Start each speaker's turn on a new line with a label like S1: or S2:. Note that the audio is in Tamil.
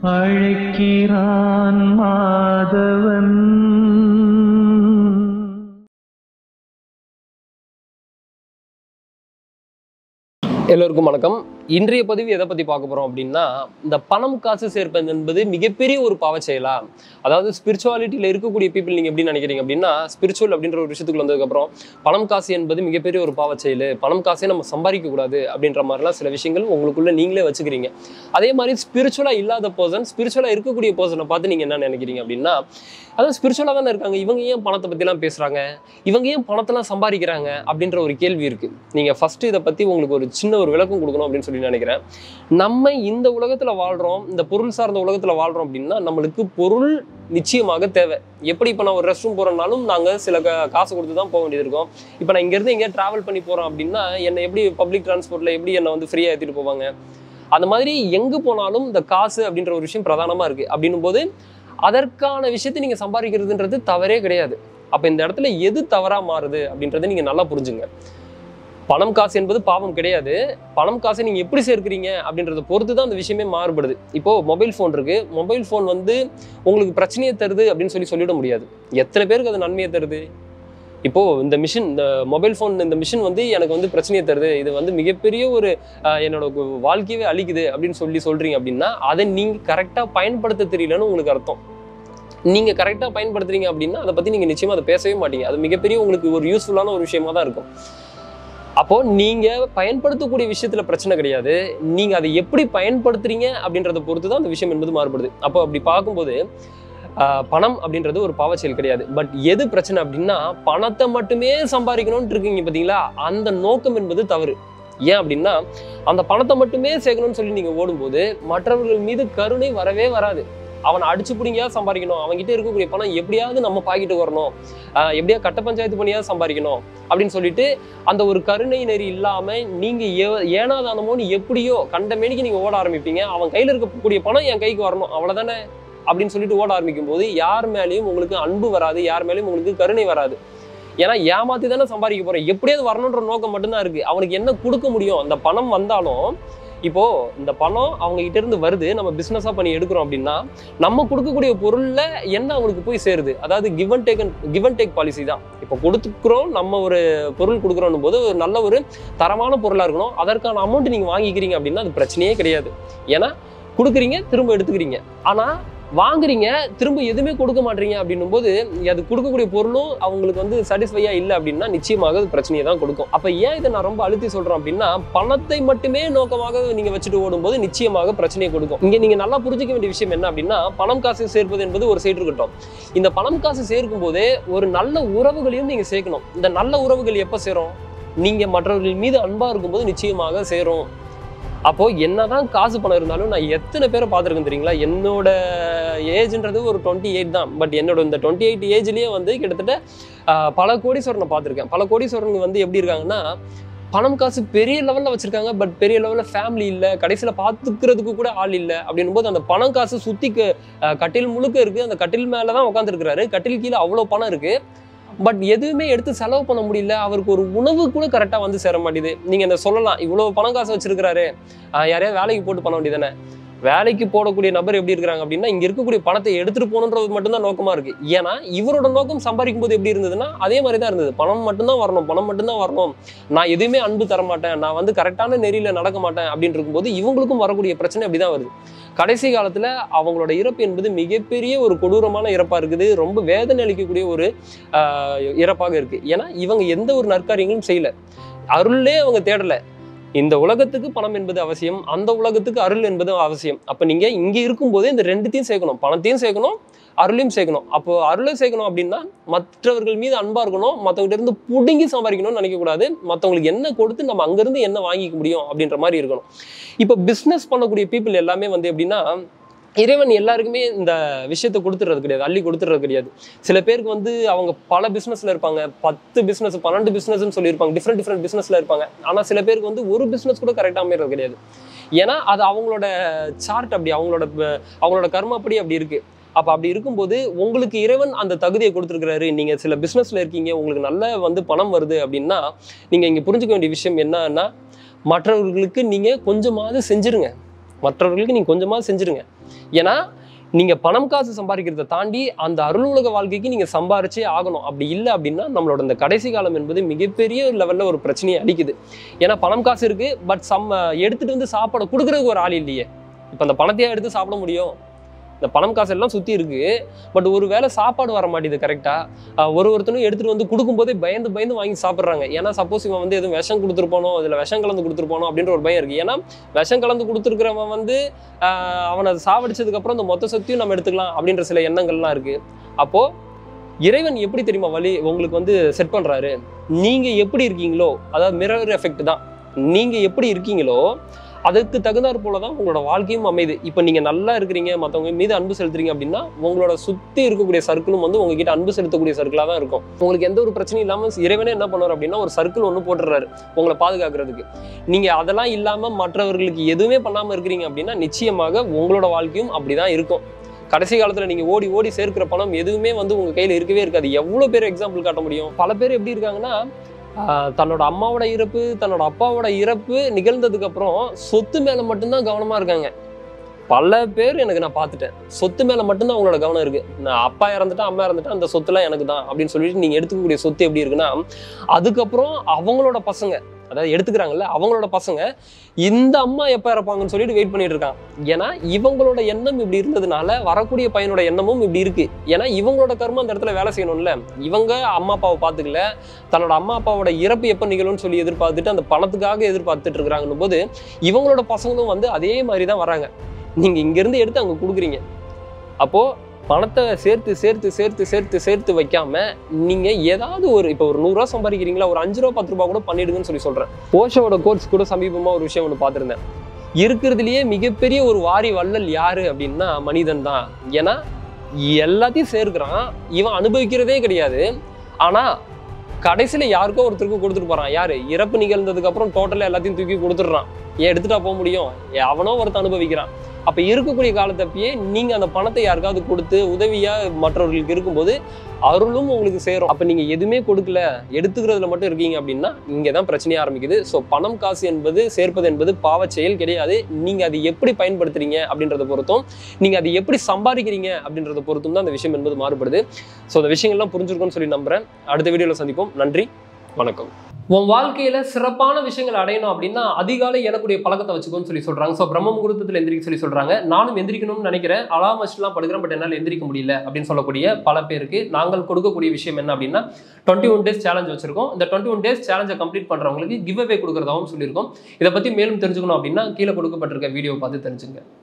S1: அழைக்கிறான் மாதவன்
S2: எல்லோருக்கும் வணக்கம் இன்றைய பதிவு எதை பற்றி பார்க்க போகிறோம் அப்படின்னா இந்த பணம் காசு சேர்ப்பது என்பது மிகப்பெரிய ஒரு பாவச் செயலா அதாவது ஸ்பிரிச்சுவாலிட்டியில் இருக்கக்கூடிய பீப்புள் நீங்கள் எப்படி நினைக்கிறீங்க அப்படின்னா ஸ்பிரிச்சுவல் அப்படின்ற ஒரு விஷயத்துக்குள்ள வந்ததுக்கப்புறம் பணம் காசு என்பது மிகப்பெரிய ஒரு பாவச் செயல் பணம் காசே நம்ம சம்பாதிக்க கூடாது அப்படின்ற மாதிரிலாம் சில விஷயங்கள் உங்களுக்குள்ள நீங்களே வச்சுக்கிறீங்க அதே மாதிரி ஸ்பிரிச்சுவலாக இல்லாத பர்சன் ஸ்பிரிச்சுவலாக இருக்கக்கூடிய பர்சனை பார்த்து நீங்கள் என்ன நினைக்கிறீங்க அப்படின்னா அதாவது ஸ்பிரிச்சுவலாக தானே இருக்காங்க இவங்க ஏன் பணத்தை பற்றிலாம் பேசுகிறாங்க இவங்க ஏன் பணத்தெல்லாம் சம்பாதிக்கிறாங்க அப்படின்ற ஒரு கேள்வி இருக்குது நீங்கள் ஃபஸ்ட்டு இதை பற்றி உங்களுக்கு ஒரு சின்ன ஒரு விளக்கம் கொடுக்கணும் அப்படின்னு சொல்லி நினைக்கிறேன் நம்ம இந்த உலகத்தில் வாழ்கிறோம் இந்த பொருள் சார்ந்த உலகத்தில் வாழ்கிறோம் அப்படின்னா நம்மளுக்கு பொருள் நிச்சயமாக தேவை எப்படி இப்போ நான் ஒரு ரெஸ்ட் ரூம் போகிறனாலும் நாங்கள் சில க காசு கொடுத்து தான் போக வேண்டியது இருக்கும் இப்போ நான் இங்கேருந்து எங்கேயா ட்ராவல் பண்ணி போகிறோம் அப்படின்னா என்னை எப்படி பப்ளிக் டிரான்ஸ்போர்ட்டில் எப்படி என்னை வந்து ஃப்ரீயாக ஏற்றிட்டு போவாங்க அந்த மாதிரி எங்கே போனாலும் இந்த காசு அப்படின்ற ஒரு விஷயம் பிரதானமாக இருக்குது அப்படின்னும் போது அதற்கான விஷயத்தை நீங்கள் சம்பாதிக்கிறதுன்றது தவறே கிடையாது அப்போ இந்த இடத்துல எது தவறாக மாறுது அப்படின்றத நீங்கள் நல்லா புரிஞ்சுங்க பணம் காசு என்பது பாவம் கிடையாது பணம் காசை நீங்கள் எப்படி சேர்க்கிறீங்க அப்படின்றத பொறுத்து தான் அந்த விஷயமே மாறுபடுது இப்போ மொபைல் ஃபோன் இருக்கு மொபைல் ஃபோன் வந்து உங்களுக்கு பிரச்சனையை தருது அப்படின்னு சொல்லி சொல்லிட முடியாது எத்தனை பேருக்கு அது நன்மையை தருது இப்போ இந்த மிஷின் இந்த மொபைல் ஃபோன் இந்த மிஷின் வந்து எனக்கு வந்து பிரச்சனையை தருது இது வந்து மிகப்பெரிய ஒரு ஆஹ், என்னோட கு- வாழ்க்கையவே அழிக்குது அப்படின்னு சொல்லி சொல்றீங்க அப்படின்னா அதை நீங்க கரெக்டாக பயன்படுத்த தெரியலன்னு உங்களுக்கு அர்த்தம் நீங்க கரெக்டாக பயன்படுத்துறீங்க அப்படின்னா அதை பத்தி நீங்க நிச்சயமா அதை பேசவே மாட்டீங்க அது மிகப்பெரிய உங்களுக்கு ஒரு யூஸ்ஃபுல்லான ஒரு விஷயமா தான் இருக்கும் அப்போ நீங்க பயன்படுத்தக்கூடிய விஷயத்துல பிரச்சனை கிடையாது நீங்க அதை எப்படி பயன்படுத்துறீங்க அப்படின்றத பொறுத்து தான் அந்த விஷயம் என்பது மாறுபடுது அப்போ அப்படி பார்க்கும்போது ஆஹ், பணம் அப்படின்றது ஒரு பாவச்செயல் கிடையாது பட் எது பிரச்சனை அப்படின்னா பணத்தை மட்டுமே சம்பாதிக்கணும்னு இருக்கீங்க பார்த்தீங்களா அந்த நோக்கம் என்பது தவறு ஏன் அப்படின்னா அந்த பணத்தை மட்டுமே சேர்க்கணும்னு சொல்லி நீங்க ஓடும்போது மற்றவர்கள் மீது கருணை வரவே வராது அவனை அடிச்சு பிடிங்கியா சம்பாதிக்கணும் அவன்கிட்ட இருக்கக்கூடிய பணம் எப்படியாவது நம்ம பாக்கெட்டுக்கு வரணும் ஆஹ் எப்படியா கட்ட பஞ்சாயத்து பண்ணியாவது சம்பாதிக்கணும் அப்படின்னு சொல்லிட்டு அந்த ஒரு கருணை நெறி இல்லாம நீங்க ஏ- ஏனாதானமோன்னு எப்படியோ கண்ட மேனிக்கு நீங்க ஓட ஆரம்பிப்பீங்க அவன் கையில இருக்கக்கூடிய பணம் என் கைக்கு வரணும் அவ்வளவுதானே அப்படின்னு சொல்லிட்டு ஓட ஆரம்பிக்கும் போது யார் மேலேயும் உங்களுக்கு அன்பு வராது யார் மேலேயும் உங்களுக்கு கருணை வராது ஏன்னா ஏமாத்தி தானே சம்பாதிக்க போறேன் எப்படியாவது வரணுன்ற நோக்கம் மட்டும்தான் இருக்கு அவனுக்கு என்ன கொடுக்க முடியும் அந்த பணம் வந்தாலும் இப்போ இந்த பணம் அவங்க கிட்ட இருந்து வருது நம்ம பிசினஸா பண்ணி எடுக்கிறோம் அப்படின்னா நம்ம கொடுக்கக்கூடிய பொருள்ல என்ன அவனுக்கு போய் சேருது அதாவது give and take give and take policy தான் இப்போ கொடுத்துக்கிறோம் நம்ம ஒரு பொருள் கொடுக்குறோம் போது ஒரு நல்ல ஒரு தரமான பொருளா இருக்கணும் அதற்கான அமௌண்ட் நீங்க வாங்கிக்கிறீங்க அப்படின்னா அது பிரச்சனையே கிடையாது ஏன்னா கொடுக்குறீங்க திரும்ப எடுத்துக்கிறீங்க ஆனா வாங்குறீங்க திரும்ப எதுவுமே கொடுக்க மாட்டீங்க அப்படின்னும் போது அது கொடுக்கக்கூடிய பொருளும் அவங்களுக்கு வந்து சாட்டிஸ்ஃபையா இல்லை அப்படின்னா நிச்சயமாக அது பிரச்சனையை தான் கொடுக்கும் அப்ப ஏன் இதை நான் ரொம்ப அழுத்தி சொல்றேன் அப்படின்னா பணத்தை மட்டுமே நோக்கமாக நீங்க வச்சுட்டு ஓடும்போது நிச்சயமாக பிரச்சனையை கொடுக்கும் இங்க நீங்க நல்லா புரிஞ்சுக்க வேண்டிய விஷயம் என்ன அப்படின்னா பணம் காசு சேர்ப்பது என்பது ஒரு சைடு இருக்கட்டும் இந்த பணம் காசு சேர்க்கும் போதே ஒரு நல்ல உறவுகளையும் நீங்க சேர்க்கணும் இந்த நல்ல உறவுகள் எப்ப சேரும் நீங்க மற்றவர்கள் மீது அன்பா இருக்கும்போது நிச்சயமாக சேரும் அப்போ என்னதான் காசு பணம் இருந்தாலும் நான் எத்தனை பேரை பார்த்துருக்கேன் தெரியுங்களா என்னோட ஏஜ்ன்றது ஒரு டுவெண்ட்டி எயிட் தான் பட் என்னோட இந்த டுவெண்ட்டி எயிட் ஏஜ்லயே வந்து கிட்டத்தட்ட ஆஹ், பல கோடீஸ்வரனை பார்த்துருக்கேன் பல கோடீஸ்வரனுங்க வந்து எப்படி இருக்காங்கன்னா பணம் காசு பெரிய லெவலில் வச்சிருக்காங்க பட் பெரிய லெவலில் ஃபேமிலி இல்லை கடைசியில் பார்த்துக்கிறதுக்கு கூட ஆள் இல்லை அப்படின்னும் போது அந்த பணம் காசு சுற்றி கட்டில் முழுக்க இருக்குது அந்த கட்டில் மேலே தான் உட்காந்துருக்கிறாரு கட்டில் கீழே அவ்வளோ பணம் இருக்குது பட் எதுவுமே எடுத்து செலவு பண்ண முடியல அவருக்கு ஒரு உணவு கூட கரெக்டாக வந்து சேர மாட்டேது நீங்கள் என்ன சொல்லலாம் இவ்வளோ பணம் காசு வச்சிருக்கிறாரு ஆஹ் யாரையாவது வேலைக்கு போட்டு பண்ண வேண்டியதானே வேலைக்கு போடக்கூடிய நபர் எப்படி இருக்கிறாங்க அப்படின்னா இங்க இருக்கக்கூடிய பணத்தை எடுத்துட்டு போகணுன்றது மட்டும்தான் நோக்கமா இருக்கு ஏன்னா இவரோட நோக்கம் சம்பாதிக்கும் போது எப்படி இருந்ததுன்னா அதே மாதிரி தான் இருந்தது பணம் மட்டும்தான் வரணும் பணம் மட்டும்தான் வரணும் நான் எதுவுமே அன்பு தர மாட்டேன் நான் வந்து கரெக்டான நெறியில நடக்க மாட்டேன் அப்படின்னு இருக்கும்போது இவங்களுக்கும் வரக்கூடிய பிரச்சனை அப்படிதான் வருது கடைசி காலத்துல அவங்களோட இறப்பு என்பது மிகப்பெரிய ஒரு கொடூரமான இறப்பா இருக்குது ரொம்ப வேதனை அளிக்கக்கூடிய ஒரு ஆஹ், இறப்பாக இருக்கு ஏன்னா இவங்க எந்த ஒரு நற்காரியங்களும் செய்யல அருளே அவங்க தேடல இந்த உலகத்துக்கு பணம் என்பது அவசியம் அந்த உலகத்துக்கு அருள் என்பது அவசியம் அப்ப நீங்க இங்க இருக்கும்போதே இந்த ரெண்டுத்தையும் சேர்க்கணும் பணத்தையும் சேர்க்கணும் அருளையும் சேர்க்கணும் அப்போ அருளை சேர்க்கணும் அப்படின்னா மற்றவர்கள் மீது அன்பா இருக்கணும் மற்றவங்க இருந்து புடுங்கி சம்பாதிக்கணும்னு நினைக்கக்கூடாது மற்றவங்களுக்கு என்ன கொடுத்து நம்ம அங்கிருந்து என்ன வாங்கிக்க முடியும் அப்படின்ற மாதிரி இருக்கணும் இப்போ பிஸ்னஸ் பண்ணக்கூடிய பீப்புள் எல்லாமே வந்து எப்படின்னா இறைவன் எல்லாருக்குமே இந்த விஷயத்தை கொடுத்துறது கிடையாது அள்ளி கொடுத்துறது கிடையாது சில பேருக்கு வந்து அவங்க பல பிஸ்னஸ்ல இருப்பாங்க பத்து பிஸ்னஸ் பன்னெண்டு பிஸ்னஸ்னு சொல்லியிருப்பாங்க டிஃப்ரெண்ட் டிஃப்ரெண்ட் பிஸ்னஸ்ல இருப்பாங்க ஆனா சில பேருக்கு வந்து ஒரு பிஸ்னஸ் கூட கரெக்டாக அமைறது கிடையாது ஏன்னா அது அவங்களோட சார்ட் அப்படி அவங்களோட ப- அவங்களோட கர்ம அப்படி அப்படி இருக்கு அப்ப அப்படி இருக்கும்போது உங்களுக்கு இறைவன் அந்த தகுதியை கொடுத்துருக்கிறாரு நீங்க சில பிசினஸ்ல இருக்கீங்க உங்களுக்கு நல்ல வந்து பணம் வருது அப்படின்னா நீங்க இங்க புரிஞ்சுக்க வேண்டிய விஷயம் என்னன்னா மற்றவர்களுக்கு நீங்க கொஞ்சமாவது செஞ்சிருங்க மற்றவர்களுக்கு நீங்க கொஞ்சமாவது செஞ்சிருங்க ஏன்னா நீங்க பணம் காசு சம்பாதிக்கிறதை தாண்டி அந்த அருளுலக வாழ்க்கைக்கு நீங்க சம்பாரிச்சே ஆகணும் அப்படி இல்லை அப்படின்னா நம்மளோட இந்த கடைசி காலம் என்பது மிகப்பெரிய லெவல்ல ஒரு பிரச்சனையை அளிக்குது ஏன்னா பணம் காசு இருக்கு பட் சம் எடுத்துட்டு வந்து சாப்பாடு கொடுக்கறதுக்கு ஒரு ஆள் இல்லையே இப்போ அந்த பணத்தையே எடுத்து சாப்பிட முடியும் இந்த பணம் காசு எல்லாம் சுத்தி இருக்கு பட் ஒரு வேளை சாப்பாடு வர மாட்டேது கரெக்டா ஒரு ஒருத்தனும் எடுத்துட்டு வந்து கொடுக்கும்போதே பயந்து பயந்து வாங்கி சாப்பிட்றாங்க ஏன்னா சப்போஸ் இவன் வந்து எதுவும் விஷம் கொடுத்துருப்பானோ இதுல விஷம் கலந்து கொடுத்துருப்பானோ அப்படின்ற ஒரு பயம் இருக்கு ஏன்னா விஷம் கலந்து கொடுத்துருக்கிறவன் வந்து ஆஹ் அவனை அதை சாவடிச்சதுக்கு அப்புறம் இந்த மொத்த சொத்தையும் நம்ம எடுத்துக்கலாம் அப்படின்ற சில எண்ணங்கள்லாம் இருக்கு அப்போ இறைவன் எப்படி தெரியுமா வழி உங்களுக்கு வந்து செட் பண்றாரு நீங்க எப்படி இருக்கீங்களோ அதாவது மிரர் எஃபெக்ட் தான் நீங்க எப்படி இருக்கீங்களோ அதுக்கு தகுந்தாற் போல தான் உங்களோட வாழ்க்கையும் அமையுது இப்போ நீங்க நல்லா இருக்கிறீங்க மற்றவங்க மீது அன்பு செலுத்துறீங்க அப்படின்னா உங்களோட சுத்தி இருக்கக்கூடிய சர்க்கிளும் வந்து உங்ககிட்ட அன்பு செலுத்தக்கூடிய சர்க்கிளாக தான் இருக்கும் உங்களுக்கு எந்த ஒரு பிரச்சனையும் இல்லாம இறைவனே என்ன பண்ணுவார் அப்படின்னா ஒரு சர்க்கிள் ஒன்று போட்டுறாரு உங்களை பாதுகாக்கிறதுக்கு நீங்க அதெல்லாம் இல்லாம மற்றவர்களுக்கு எதுவுமே பண்ணாம இருக்கிறீங்க அப்படின்னா நிச்சயமாக உங்களோட வாழ்க்கையும் அப்படிதான் இருக்கும் கடைசி காலத்துல நீங்க ஓடி ஓடி சேர்க்கிற பணம் எதுவுமே வந்து உங்க கையில இருக்கவே இருக்காது எவ்வளவு பேர் எக்ஸாம்பிள் காட்ட முடியும் பல பேர் எப்படி இருக்காங்கன்னா ஆஹ் தன்னோட அம்மாவோட இறப்பு தன்னோட அப்பாவோட இறப்பு நிகழ்ந்ததுக்கு அப்புறம் சொத்து மேல மட்டும்தான் கவனமா இருக்காங்க பல பேர் எனக்கு நான் பார்த்துட்டேன் சொத்து மேல மட்டும்தான் அவங்களோட கவனம் இருக்கு நான் அப்பா இறந்துட்டா அம்மா இறந்துட்டா அந்த சொத்துலாம் எனக்கு தான் அப்படின்னு சொல்லிட்டு நீங்க எடுத்துக்கக்கூடிய சொத்து எப்படி இருக்குன்னா அதுக்கப்புறம் அவங்களோட பசங்க அதாவது எடுத்துக்கிறாங்கல்ல அவங்களோட பசங்க இந்த அம்மா எப்ப இறப்பாங்கன்னு சொல்லிட்டு வெயிட் பண்ணிட்டு இருக்காங்க ஏன்னா இவங்களோட எண்ணம் இப்படி இருந்ததுனால வரக்கூடிய பையனோட எண்ணமும் இப்படி இருக்கு ஏன்னா இவங்களோட கர்மம் அந்த இடத்துல வேலை செய்யணும்ல இவங்க அம்மா அப்பாவை பார்த்துக்கல தன்னோட அம்மா அப்பாவோட இறப்பு எப்போ நிகழும்னு சொல்லி எதிர்பார்த்துட்டு அந்த பணத்துக்காக எதிர்பார்த்துட்டு இருக்கிறாங்கன்னும் போது இவங்களோட பசங்களும் வந்து அதே மாதிரி தான் வராங்க நீங்க இங்கிருந்து எடுத்து அங்க கொடுக்குறீங்க அப்போ பணத்தை சேர்த்து சேர்த்து சேர்த்து சேர்த்து சேர்த்து வைக்காம நீங்க ஏதாவது ஒரு இப்போ ஒரு நூறுரூவா சம்பாதிக்கிறீங்களா ஒரு அஞ்சு ரூபா பத்து ரூபா கூட பண்ணிடுங்கன்னு சொல்லி சொல்றேன் ஓஷோட கோர்ஸ் கூட சமீபமா ஒரு விஷயம் ஒன்று பார்த்துருந்தேன் இருக்கிறதுலயே மிகப்பெரிய ஒரு வாரி வள்ளல் யாரு அப்படின்னா மனிதன் தான் ஏன்னா எல்லாத்தையும் சேர்க்கிறான் இவன் அனுபவிக்கிறதே கிடையாது ஆனா கடைசியில யாருக்கோ ஒருத்தருக்கு கொடுத்துட்டு போறான் யாரு இறப்பு நிகழ்ந்ததுக்கு அப்புறம் டோட்டலா எல்லாத்தையும் தூக்கி கொடுத்துடுறான் ஏன் எடுத்துட்டா போக முடியும் ஏன் அவனோ ஒருத்தன் அனுபவிக்கிறான் அப்ப இருக்கக்கூடிய காலத்தப்பயே நீங்க அந்த பணத்தை யாருக்காவது கொடுத்து உதவியா மற்றவர்களுக்கு இருக்கும்போது அருளும் உங்களுக்கு சேரும் அப்ப நீங்க எதுவுமே கொடுக்கல எடுத்துக்கிறதுல மட்டும் இருக்கீங்க அப்படின்னா இங்க தான் பிரச்சனையே ஆரம்பிக்குது ஸோ பணம் காசு என்பது சேர்ப்பது என்பது பாவச் செயல் கிடையாது நீங்க அதை எப்படி பயன்படுத்துறீங்க அப்படின்றத பொறுத்தும் நீங்க அதை எப்படி சம்பாதிக்கிறீங்க அப்படின்றத பொறுத்தும் தான் அந்த விஷயம் என்பது மாறுபடுது ஸோ அந்த விஷயங்கள்லாம் புரிஞ்சிருக்கும்னு சொல்லி நம்புறேன் அடுத்த வீடியோல சந்திப்போம் நன்றி வணக்கம் உன் வாழ்க்கையில சிறப்பான விஷயங்கள் அடையணும் அப்படின்னா அதிகாலை எழக்கூடிய பழக்கத்தை வச்சுக்கோன்னு சொல்லி சொல்றாங்க ஸோ பிரம்ம முகூர்த்தத்தில் எந்திரிக்க சொல்லி சொல்றாங்க நானும் எந்திரிக்கணும்னு நினைக்கிறேன் அலாம் வச்சுலாம் படுக்கிறேன் பட் என்னால் எந்திரிக்க முடியல அப்படின்னு சொல்லக்கூடிய பல பேருக்கு நாங்கள் கொடுக்கக்கூடிய விஷயம் என்ன அப்படின்னா டுவெண்ட்டி ஒன் டேஸ் சேலஞ்ச் வச்சிருக்கோம் இந்த டுவெண்ட்டி ஒன் டேஸ் சேலஞ்சை கம்ப்ளீட் பண்றவங்களுக்கு கிவ் அவே கொடுக்குறதாவும் சொல்லியிருக்கோம் இதை பத்தி மேலும் தெரிஞ்சுக்கணும் அப்படின்னா கீழே கொடுக்கப்பட்டிருக்க வீடியோ பார்த்து தெரிஞ்சுங்க